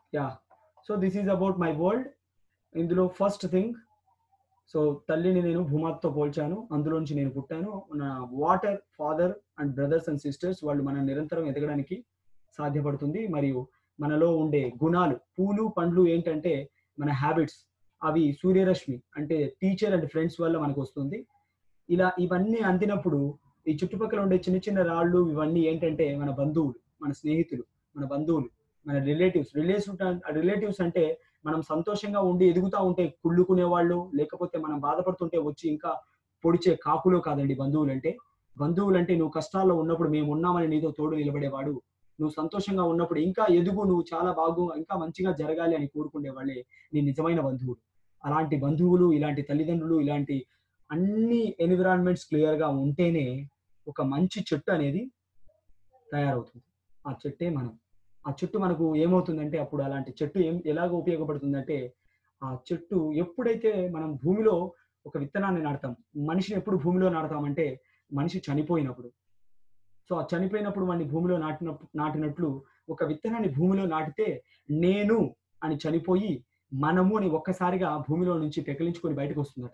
yeah so this is about my world ఇందులో first thing so తల్లిని నేను భూమాతతో పోల్చాను అందులోంచి నేను పుట్టాను నా water father and brothers and sisters వాళ్ళు మనం నిరంతరం ఎదగడానికి సాధ్యపడుతుంది మరియు మనలో ఉండే గుణాలు పూలు పండ్లు ఏంటంటే మన హ్యాబిట్స్ అవి సూర్యరశ్మి అంటే టీచర్ అండ్ ఫ్రెండ్స్ వల్ల మనకు వస్తుంది ఇలా ఇవన్నీ అందినప్పుడు ఈ చుట్టుపక్కల ఉండే చిన్న చిన్న రాళ్ళు ఇవన్నీ ఏంటంటే మన బంధువులు మన స్నేహితులు మన బంధువులు మన రిలేటివ్స్ రిలేటివ్స్ రిలేటివ్స్ అంటే మనం సంతోషంగా ఉండి ఎదుగుతా ఉంటే కుళ్ళుకునే వాళ్ళు లేకపోతే మనం బాధపడుతుంటే వచ్చి ఇంకా పొడిచే కాకులు కాదండి బంధువులు అంటే బంధువులు అంటే నువ్వు కష్టాల్లో ఉన్నప్పుడు మేము ఉన్నామని నీతో తోడు నిలబడేవాడు నువ్వు సంతోషంగా ఉన్నప్పుడు ఇంకా ఎదుగు నువ్వు చాలా బాగు ఇంకా మంచిగా జరగాలి అని కోరుకునే వాళ్ళే నీ నిజమైన బంధువులు అలాంటి బంధువులు ఇలాంటి తల్లిదండ్రులు ఇలాంటి అన్ని ఎన్విరాన్మెంట్స్ క్లియర్ గా ఉంటేనే ఒక మంచి చెట్టు అనేది తయారవుతుంది ఆ చెట్టే మనం ఆ చెట్టు మనకు ఏమవుతుందంటే అప్పుడు అలాంటి చెట్టు ఏం ఎలాగ ఉపయోగపడుతుందంటే ఆ చెట్టు ఎప్పుడైతే మనం భూమిలో ఒక విత్తనాన్ని నాటుతాం మనిషిని ఎప్పుడు భూమిలో నాటుతామంటే మనిషి చనిపోయినప్పుడు సో ఆ చనిపోయినప్పుడు వాడిని భూమిలో నాటిన నాటినట్లు ఒక విత్తనాన్ని భూమిలో నాటితే నేను అని చనిపోయి మనము అని ఒక్కసారిగా భూమిలో నుంచి పెకిలించుకొని బయటకు వస్తుందట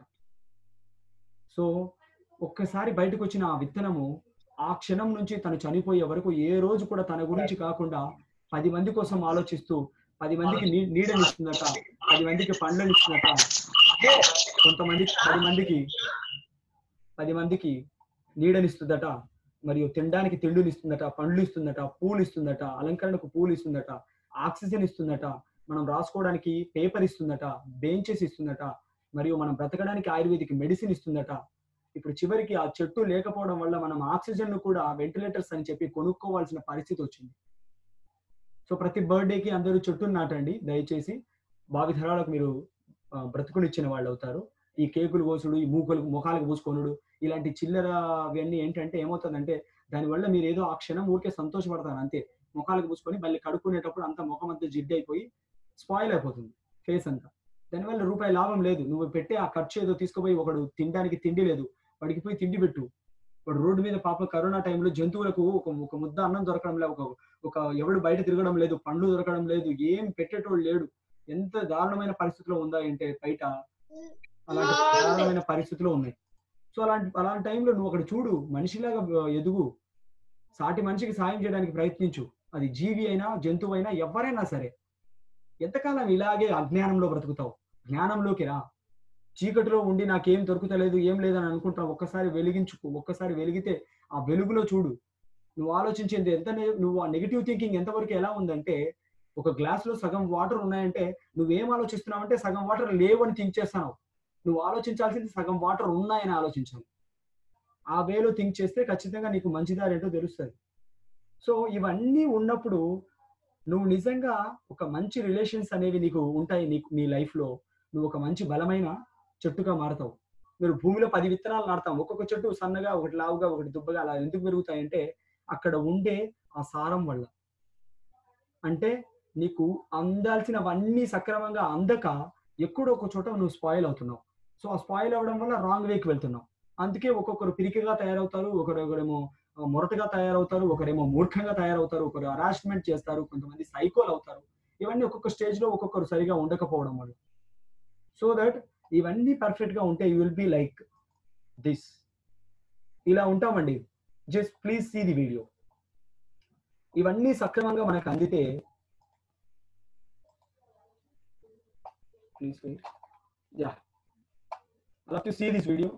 సో ఒక్కసారి బయటకు వచ్చిన ఆ విత్తనము ఆ క్షణం నుంచి తను చనిపోయే వరకు ఏ రోజు కూడా తన గురించి కాకుండా పది మంది కోసం ఆలోచిస్తూ పది మందికి నీ నీడనిస్తుందట పది మందికి పండ్లనిస్తుందట కొంతమంది పది మందికి పది మందికి నీడనిస్తుందట మరియు తినడానికి తిండుని ఇస్తుందట పండ్లు ఇస్తుందట పూలు ఇస్తుందట అలంకరణకు పూలు ఇస్తుందట ఆక్సిజన్ ఇస్తుందట మనం రాసుకోవడానికి పేపర్ ఇస్తుందట బెంచెస్ ఇస్తుందట మరియు మనం బ్రతకడానికి ఆయుర్వేదిక్ మెడిసిన్ ఇస్తుందట ఇప్పుడు చివరికి ఆ చెట్టు లేకపోవడం వల్ల మనం ఆక్సిజన్ ను కూడా వెంటిలేటర్స్ అని చెప్పి కొనుక్కోవాల్సిన పరిస్థితి వచ్చింది సో ప్రతి బర్త్డేకి అందరూ చెట్టును నాటండి దయచేసి భావితరాలకు మీరు ఆ, బ్రతుకునిచ్చిన వాళ్ళు అవుతారు ఈ కేకులు కోసుడు ఈ మూకలు ముఖాలకు పూసుకొనుడు ఇలాంటి చిల్లర అవన్నీ ఏంటంటే ఏమవుతుందంటే దానివల్ల మీరు ఏదో ఆ క్షణం ఊరికే సంతోషపడతారు అంతే ముఖాలకు పూసుకొని మళ్ళీ కడుక్కునేటప్పుడు అంత ముఖం అంతా జిడ్డు అయిపోయి స్పాయిల్ అయిపోతుంది ఫేస్ అంతా దానివల్ల రూపాయి లాభం లేదు నువ్వు పెట్టే ఆ ఖర్చు ఏదో తీసుకుపోయి ఒకడు తినడానికి తిండి లేదు వాడికి పోయి తిండి పెట్టు వాడు రోడ్డు మీద పాప కరోనా టైంలో జంతువులకు ఒక ఒక ముద్ద అన్నం దొరకడం లేదు ఒక ఒక ఎవడు బయట తిరగడం లేదు పండ్లు దొరకడం లేదు ఏం పెట్టేటోడు లేడు ఎంత దారుణమైన పరిస్థితిలో ఉందా అంటే బయట అలాంటి దారుణమైన పరిస్థితిలో ఉన్నాయి సో అలాంటి అలాంటి టైంలో నువ్వు అక్కడ చూడు మనిషిలాగా ఎదుగు సాటి మనిషికి సాయం చేయడానికి ప్రయత్నించు అది జీవి అయినా జంతువు అయినా ఎవరైనా సరే ఎంతకాలం ఇలాగే అజ్ఞానంలో బ్రతుకుతావు జ్ఞానంలోకి రా చీకటిలో ఉండి నాకేం దొరుకుతలేదు ఏం లేదని అనుకుంటావు ఒక్కసారి వెలిగించుకో ఒక్కసారి వెలిగితే ఆ వెలుగులో చూడు నువ్వు ఆలోచించేది ఎంత నె- నువ్వు ఆ నెగిటివ్ థింకింగ్ ఎంతవరకు ఎలా ఉందంటే ఒక గ్లాస్ లో సగం వాటర్ ఉన్నాయంటే నువ్వేం ఆలోచిస్తున్నావు అంటే సగం వాటర్ లేవని థింక్ చేస్తున్నావు నువ్వు ఆలోచించాల్సింది సగం వాటర్ ఉన్నాయని ఆలోచించాలి ఆ వేలో థింక్ చేస్తే ఖచ్చితంగా నీకు మంచిదారి ఏంటో తెలుస్తుంది సో ఇవన్నీ ఉన్నప్పుడు నువ్వు నిజంగా ఒక మంచి రిలేషన్స్ అనేవి నీకు ఉంటాయి నీకు నీ లైఫ్ లో నువ్వు ఒక మంచి బలమైన చెట్టుగా మారుతావు మీరు భూమిలో పది విత్తనాలు నాటుతాం ఒక్కొక్క చెట్టు సన్నగా ఒకటి లావుగా ఒకటి దుబ్బగా అలా ఎందుకు పెరుగుతాయంటే అక్కడ ఉండే ఆ సారం వల్ల అంటే నీకు అందాల్సినవన్నీ సక్రమంగా అందక ఎక్కడో ఒక చోట నువ్వు స్పాయిల్ అవుతున్నావు సో ఆ స్పాయిల్ అవ్వడం వల్ల రాంగ్ వేకి వెళ్తున్నావు అందుకే ఒక్కొక్కరు పిరికిగా తయారవుతారు ఒకరు ఒకరేమో ఆ, మొరటుగా తయారవుతారు ఒకరేమో మూర్ఖంగా తయారవుతారు ఒకరు హరాస్మెంట్ చేస్తారు కొంతమంది సైకోలు అవుతారు ఇవన్నీ ఒక్కొక్క స్టేజ్ లో ఒక్కొక్కరు సరిగా ఉండకపోవడం వల్ల సో దట్ ఇవన్నీ పర్ఫెక్ట్ గా ఉంటే you will be like this ఇలా ఉంటామండి just please see the video ఇవన్నీ సక్రమంగా మనకు అందితే please wait yeah love to see this video